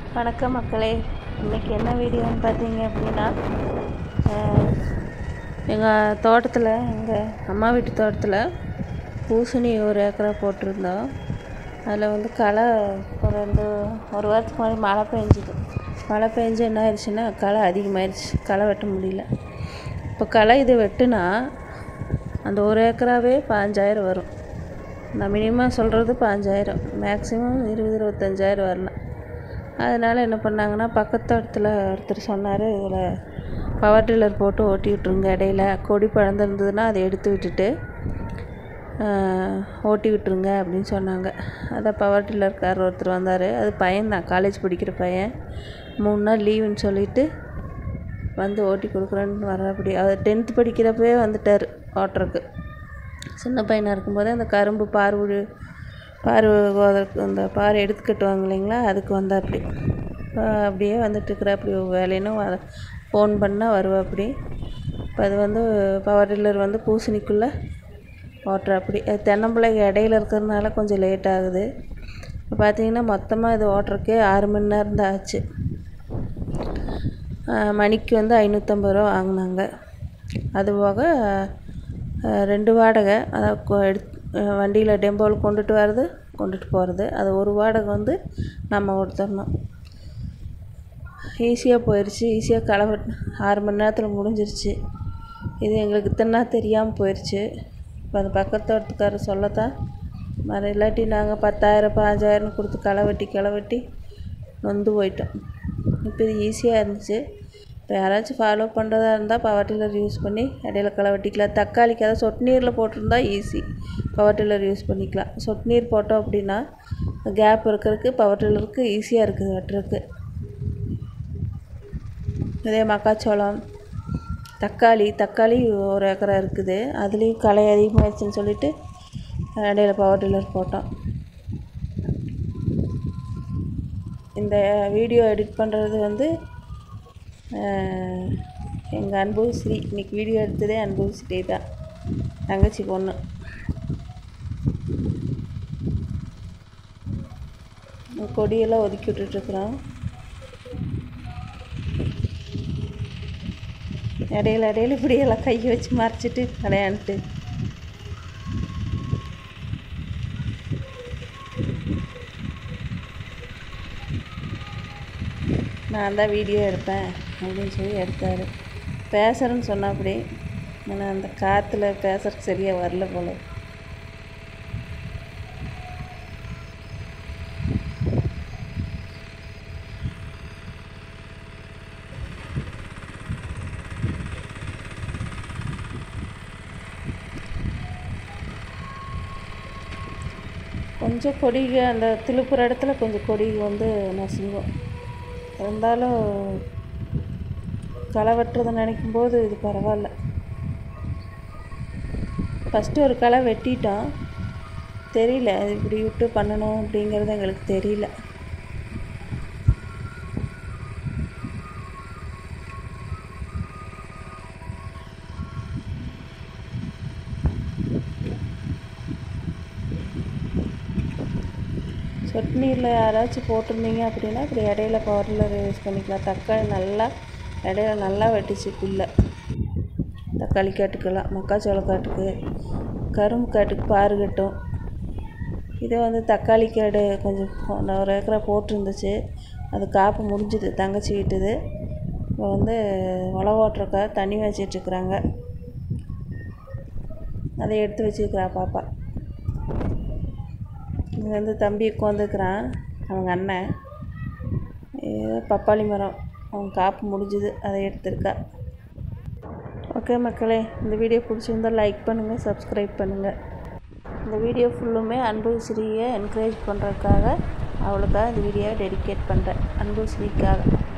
வணக்கம் மக்களே இன்றைக்கி என்ன வீடியோன்னு பார்த்தீங்க அப்படின்னா எங்கள் தோட்டத்தில் எங்கள் அம்மா வீட்டு தோட்டத்தில் பூசணி ஒரு ஏக்கரா போட்டிருந்தோம் அதில் வந்து களை ஒரு ரெண்டு ஒரு வாரத்துக்கு முன்னாடி மழை பெஞ்சுது மழை பெஞ்சு என்ன ஆயிடுச்சுன்னா களை அதிகமாகிடுச்சு களை வெட்ட முடியல இப்போ களை இது வெட்டுனா அந்த ஒரு ஏக்கராவே பாஞ்சாயிரம் வரும் நான் மினிமம் சொல்கிறது பாஞ்சாயிரம் மேக்ஸிமம் இருபது இருபத்தஞ்சாயிரம் வரலாம் அதனால் என்ன பண்ணாங்கன்னா பக்கத்து இடத்துல ஒருத்தர் சொன்னார் இதில் பவர் டில்லர் போட்டு ஓட்டி விட்ருங்க இடையில கொடி பழந்திருந்ததுன்னா அதை எடுத்து விட்டுட்டு ஓட்டி விட்டுருங்க அப்படின்னு சொன்னாங்க அதான் பவர் டில்லர்கார் ஒருத்தர் வந்தார் அது பையன்தான் காலேஜ் படிக்கிற பையன் மூணு நாள் லீவுன்னு சொல்லிவிட்டு வந்து ஓட்டி கொடுக்குறேன்னு வர்றாப்படி அவர் டென்த்து படிக்கிறப்பவே வந்துட்டார் ஓட்டுறக்கு சின்ன பையனாக இருக்கும்போதே அந்த கரும்பு பார் உழு பார் கோதற்கு அந்த பார் எடுத்து கட்டுவாங்க இல்லைங்களா அதுக்கு வந்தாப்படி அப்படியே வந்துட்டுருக்குறாப்படி வேலைன்னு வ ஃபோன் பண்ணால் வருவாப்படி இப்போ அது வந்து பவர் டில்லர் வந்து பூசணிக்குள்ளே ஓட்டுறாப்படி அது தென்னம்பிள்ளைக்கு இடையில இருக்கிறதுனால கொஞ்சம் லேட் ஆகுது இப்போ பார்த்தீங்கன்னா மொத்தமாக இது ஓட்டுறக்கே ஆறு மணி நேரம் தான் ஆச்சு மணிக்கு வந்து ஐநூற்றம்பது ரூபா வாங்கினாங்க அது போக ரெண்டு வாடகை அதாவது எடுத் வண்டியில் டெம்போவில் கொண்டுட்டு வர்றது கொண்டுட்டு போகிறது அது ஒரு வாடகை வந்து நம்ம கொடுத்துடணும் ஈஸியாக போயிடுச்சு ஈஸியாக களை வெட் ஆறு மணி நேரத்தில் முடிஞ்சிருச்சு இது எங்களுக்கு இத்தனை தெரியாமல் போயிடுச்சு இப்போ அந்த பக்கத்து தோட்டத்துக்காரர் சொல்லத்தான் மறு இல்லாட்டி நாங்கள் பத்தாயிரம் பாஞ்சாயிரம் கொடுத்து களை வெட்டி களை வெட்டி நொந்து போயிட்டோம் இப்போ இது ஈஸியாக இருந்துச்சு இப்போ யாராச்சும் ஃபாலோ பண்ணுறதா இருந்தால் பவர் டில்லர் யூஸ் பண்ணி இடையில களை வெட்டிக்கலாம் தக்காளிக்கு அதாவது சொட்டு நீரில் போட்டிருந்தா ஈஸி பவர் டில்லர் யூஸ் பண்ணிக்கலாம் சொட்டு நீர் போட்டோம் அப்படின்னா கேப் இருக்கிறதுக்கு பவர் டில்லருக்கு ஈஸியாக இருக்குது வெட்டுறதுக்கு இதே மக்காச்சோளம் தக்காளி தக்காளி ஒரு ஏக்கரா இருக்குது அதுலேயும் களை அதிகமாகிடுச்சின்னு சொல்லிட்டு இடையில பவர் டில்லர் போட்டோம் இந்த வீடியோ எடிட் பண்ணுறது வந்து எங்கள் அன்பு ஸ்ரீ இன்றைக்கி வீடியோ எடுத்ததே அன்பு ஸ்ரீ தான் தங்கச்சி பொண்ணு கொடியெல்லாம் ஒதுக்கி விட்டுட்ருக்குறோம் இடையில இடையில இப்படியெல்லாம் கையை வச்சு மறைச்சிட்டு விளையாண்டுட்டு நான் தான் வீடியோ எடுப்பேன் அப்படின்னு சொல்லி எடுத்தார் பேசுகிறேன்னு சொன்னாப்படி ஆனால் அந்த காற்றுல பேசுறதுக்கு சரியாக வரல போல கொஞ்சம் கொடிக அந்த திருப்புற இடத்துல கொஞ்சம் கொடி வந்து நசுங்கும் இருந்தாலும் களை வெட்டுறதை நினைக்கும் போது இது பரவாயில்ல ஃபஸ்ட்டு ஒரு களை வெட்டிட்டோம் தெரியல அது இப்படி விட்டு பண்ணணும் அப்படிங்கிறது எங்களுக்கு தெரியல சொட்டு நீரில் யாராச்சும் போட்டிருந்தீங்க அப்படின்னா இப்படி இடையில பவரில் யூஸ் பண்ணிக்கலாம் தக்காளி நல்லா இடையில நல்லா வெட்டிச்சு புல்லை தக்காளி காட்டுக்கெல்லாம் மக்காச்சோள காட்டுக்கு கரும்பு காட்டுக்கு பாரு கட்டும் இதே வந்து தக்காளி காடு கொஞ்சம் ஒரு ஏக்கரா போட்டிருந்துச்சு அது காப்பு முடிஞ்சுது தங்கச்சி விட்டுது இப்போ வந்து உழவு ஓட்டுறக்கா தண்ணி வச்சிட்ருக்குறாங்க அதை எடுத்து வச்சுருக்கிறா பாப்பா இங்கே வந்து தம்பி உட்காந்துக்கிறான் அவங்க அண்ணன் ஏதோ பப்பாளி மரம் அவங்க காப்பு முடிஞ்சுது அதை எடுத்திருக்கா ஓகே மக்களே இந்த வீடியோ பிடிச்சிருந்தால் லைக் பண்ணுங்கள் சப்ஸ்கிரைப் பண்ணுங்கள் இந்த வீடியோ ஃபுல்லுமே அன்பு ஸ்ரீயை என்கரேஜ் பண்ணுறதுக்காக அவளுக்காக இந்த வீடியோவை டெடிகேட் பண்ணுறேன் அன்பு ஸ்ரீக்காக